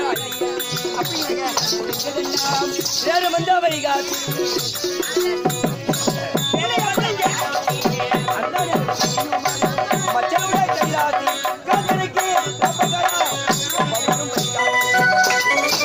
நேரம் வந்தா வைகாசி மச்சனுடைய கைலாசி காதலுக்கு தப்பகரா மகனும் வைகாசி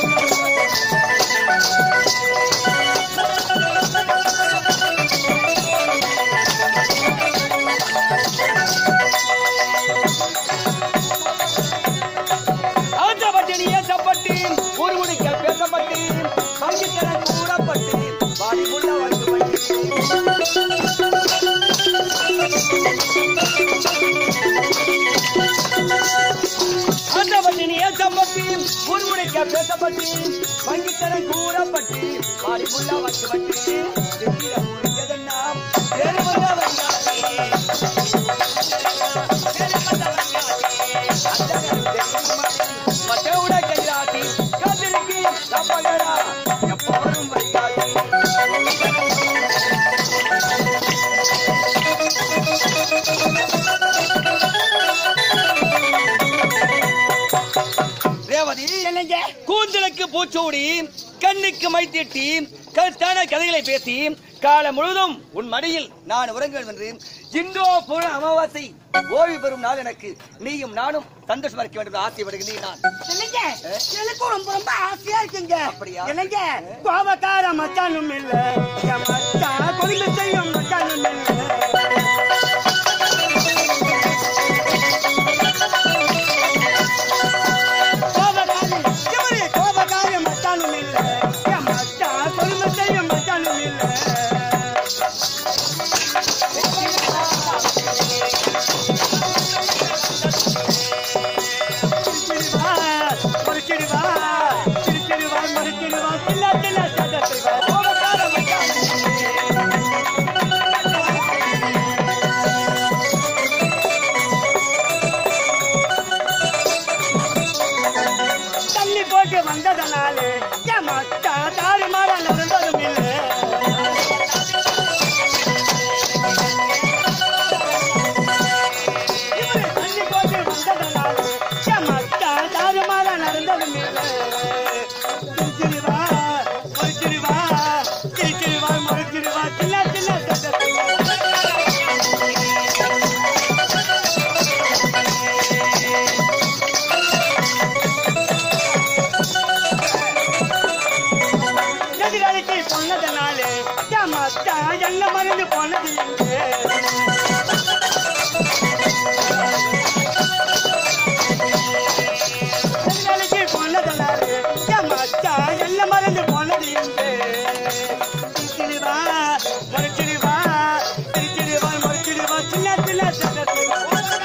ஆற்றப்பட்டு நீ ஏற்றப்பட்டு ஒரு முடிக்க பேசப்பட்டு பங்கித்தர கூறப்பட்டு வாடிமுள்ள வந்து ஆற்றப்பட்டு நீ ஏற்றப்பட்டு ஒரு முடிக்க பேசப்பட்டு பங்கித்தர கூறப்பட்டு வாடிமுள்ள வந்து வந்து திடீர முடிக்கதென்னா வேறு வந்த வந்தாரே மற்றவுட கையாட்டி காத்திருக்கி தப்பகடா எப்பவரும் வைகாட்டி ரேவதி கூந்தலுக்கு பூச்சூடி கண்ணுக்கு மைத்திட்டி கருத்தான கதைகளை பேசி காலம் முழுவதும் உன் மடியில் நான் உறங்க வேண்டும் என்று இன்றோ புற அமாவாசை ஓய்வு பெறும் நாள் எனக்கு நீயும் நானும் சந்தோஷமா இருக்க வேண்டும் என்று ஆசைப்படுகிறேன் நான் இல்லைங்க எனக்கும் ரொம்ப ரொம்ப ஆசையா இருக்குங்க அப்படியா? இல்லைங்க கோபக்கார மச்சானும் இல்ல என் மச்சான் கொடுமை செய்யும் மச்சானும் இல்ல கோபக்காரி இவரு கோபக்கார மச்சானும் இல்ல என் மச்சான் கொடுமை செய்யும் மச்சானும் இல்ல சிரிச்சிடுவா, மறுச்சிடுவா, சிரிச்சிடுவா, மறுச்சிடுவா, சின்ன சின்ன சத்தத்திடுவா. கோபக்கார மச்சான். தள்ளி போட்டு வந்ததனாலே என் மச்சான் தாறுமாற நடந்ததும் இல்லை இவரு தள்ளி போட்டு வந்ததனாலே என் மச்சான் தாறுமாற நடந்ததும் இல்லை சிரிச்சிடுவா, மறுச்சிடுவா, சிரிச்சிடுவா, மறுச்சிடுவா, சின்ன சின்ன சத்தத்திடுவா. எதிராளிக்கு சொன்னதனாலே என் மச்சான் என்ன மறந்து போனது இல்லை எதிராளிக்கு சொன்னதனாலே என் மச்சான் என்ன மறந்து போனது இல்லை திருச்சிடுவா மறுச்சிடுவா திருச்சிடுவா மறுச்சிடுவா சின்ன சின்ன சட்டத்தில்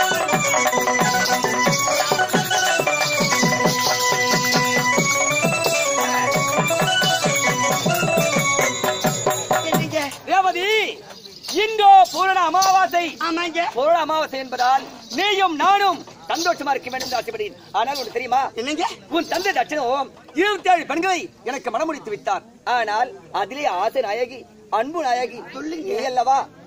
என்னங்க ரேவதி இன்றோ பூரண அமாவாசை ஆமாங்க பூரண அமாவாசை என்பதால் நீயும் நானும் சந்தோஷமா இருக்க வேண்டும் என்று ஆசைப்படுகிறேன் ஆனால் உனக்கு தெரியுமா என்னங்க உன் தந்தை தட்சணம் இருபத்தி ஏழு பெண்களை எனக்கு மனமுடித்து விட்டார் ஆனால் அதிலே ஆசை நாயகி அன்பு நாயகி நீ அல்லவா